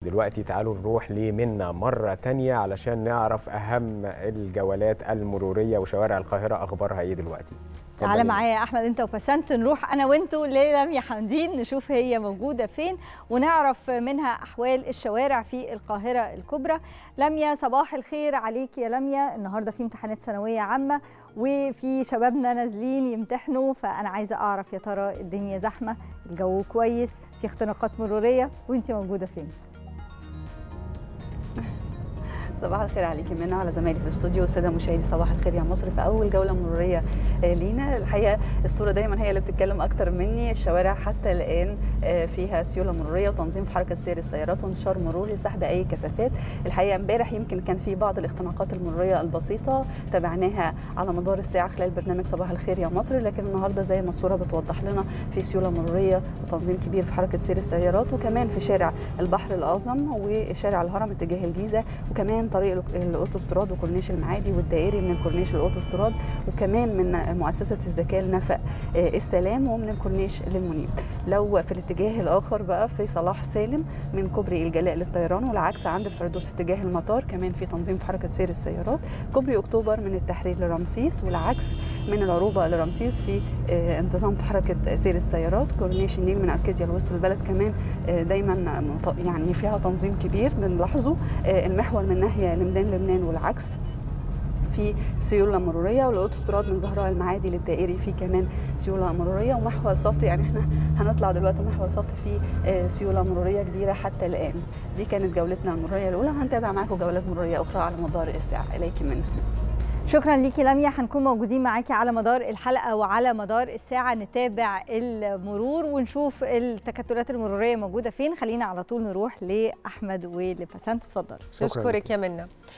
دلوقتي تعالوا نروح لمنا مرة تانية علشان نعرف أهم الجولات المرورية وشوارع القاهرة أخبارها إيه دلوقتي تعالى اتفضلي. معايا يا احمد انت وبسنت نروح انا وانتوا للميا حمدين نشوف هي موجوده فين ونعرف منها احوال الشوارع في القاهره الكبرى لميا صباح الخير عليك يا لميا النهارده في امتحانات ثانويه عامه وفي شبابنا نازلين يمتحنوا فانا عايزه اعرف يا ترى الدنيا زحمه الجو كويس في اختناقات مروريه وانت موجوده فين صباح الخير عليكي منى على زمايلي في الاستوديو والساده مشاهدي صباح الخير يا مصر في اول جوله مروريه آه، لينا الحقيقه الصوره دايما هي اللي بتتكلم اكتر مني الشوارع حتى الان آه، فيها سيوله مروريه وتنظيم في حركه سير السيارات وانتشار مرور لسحب اي كثافات الحقيقه امبارح يمكن كان في بعض الاختناقات المروريه البسيطه تابعناها على مدار الساعه خلال برنامج صباح الخير يا مصر لكن النهارده زي ما الصوره بتوضح لنا في سيوله مروريه وتنظيم كبير في حركه سير السيارات وكمان في شارع البحر الاعظم وشارع الهرم اتجاه الجيزه وكمان طريق الأوك- الاوتوستراد وكورنيش المعادي والدائري من الكورنيش الاوتوستراد وكمان من مؤسسه الزكاه لنفق آه، السلام ومن الكورنيش للمنيب لو في الاتجاه الاخر بقى في صلاح سالم من كوبري الجلاء للطيران والعكس عند الفردوس اتجاه المطار كمان في تنظيم في حركه سير السيارات كوبري اكتوبر من التحرير لرمسيس والعكس من العروبه لرمسيس في آه، انتظام في حركه سير السيارات كورنيش النيل من اركاديا لوسط البلد كمان آه، دايما منط- يعني فيها تنظيم كبير بنلاحظه آه، المحور من ناحيه لميدان لبنان والعكس في سيوله مروريه والاوتوستراد من زهراء المعادي للدائري في كمان سيوله مروريه ومحور صفتي يعني احنا هنطلع دلوقتي محور صفتي في آه، سيوله مروريه كبيره حتى الان دي كانت جولتنا المروريه الاولى هنتابع معاكم جولات مروريه اخرى على مدار الساعه اليك منها شكرا ليكي لميا هنكون موجودين معاكي على مدار الحلقه وعلى مدار الساعه نتابع المرور ونشوف التكتلات المروريه موجوده فين خلينا على طول نروح لاحمد ولبسنت اتفضل شكراً نشكرك يا منى